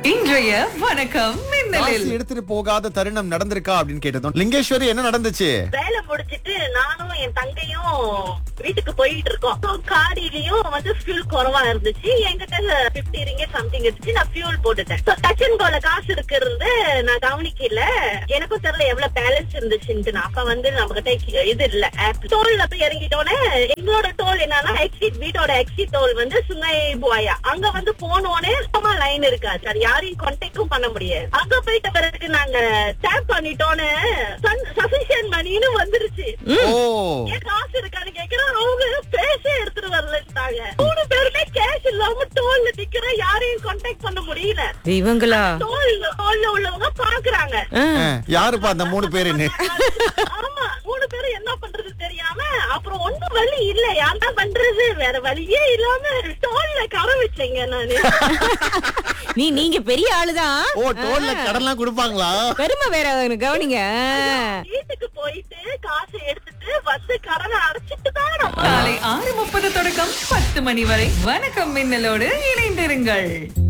இன்றைய வணக்கம் மின்னலில் காசு எடுத்துட்டு போகாத தருணம் நடந்திருக்கா அப்படின்னு கேட்டதும் லிங்கேஸ்வரி என்ன நடந்துச்சு வேலை முடிச்சிட்டு நானும் என் தங்கையும் வீட்டுக்கு போயிட்டு இருக்கோம் So, காடியிலயும் வந்து ஃபியூல் குறவா இருந்துச்சு என்கிட்ட பிப்டி ரிங்கே சம்திங் இருந்துச்சு நான் ஃபியூல் போட்டுட்டேன் So, touch and goல காசு இருக்கிறது நான் கவனிக்கல எனக்கும் தெரியல எவ்வளவு பேலன்ஸ் இருந்துச்சுன்ட்டு நான் அப்ப வந்து நம்ம கிட்ட இது இல்ல ஆப் டோல்ல போய் இறங்கிட்டோன்னே எங்களோட டோல் என்னன்னா எக்ஸிட் வீட்டோட எக்ஸிட் டோல் வந்து சுங்கை புவாயா அங்க வந்து போனோடனே சும்மா லைன் இருக்காது அது யாரையும் கான்டாக்டும் பண்ண முடியாது அங்க போயிட்ட பிறகு நாங்க டேப் பண்ணிட்டோன்னு சஃபிஷியன்ட் மணின்னு வந்துருச்சு ஓ ஏன் காசு இருக்கான்னு கேக்குறோம் அவங்க பேச எடுத்துட்டு வரலன்ட்டாங்க மூணு பேருமே கேஷ் இல்லாம டோல்ல நிக்கிற யாரையும் கான்டாக்ட் பண்ண முடியல இவங்களா டோல் டோல்ல உள்ளவங்க பாக்குறாங்க ஆ. அஹ், யாருப்பா அந்த மூணு பேருன்னு ஆமா மூணு பேரும் என்ன பண்றது தெரியாம அப்புறம் ஒண்ணும் வழி இல்ல யாருன்னா பண்றது வேற வழியே இல்லாம டோல்ல கர வச்சேங்க நானு நீ நீங்க பெரிய ஆளுதான் ஓ டோல்ல கடன்லாம் கொடுப்பாங்களா பெருமை வேற அவனுக்கு கவனிங்க வீட்டுக்கு போயிட்டு காசை எடுத்துட்டு வந்து கடனை அடைச்சிட்டு தான் நம்ம காலை ஆறு முப்பது தொடக்கம் பத்து மணி வரை வணக்கம் மின்னலோடு இணைந்திருங்கள்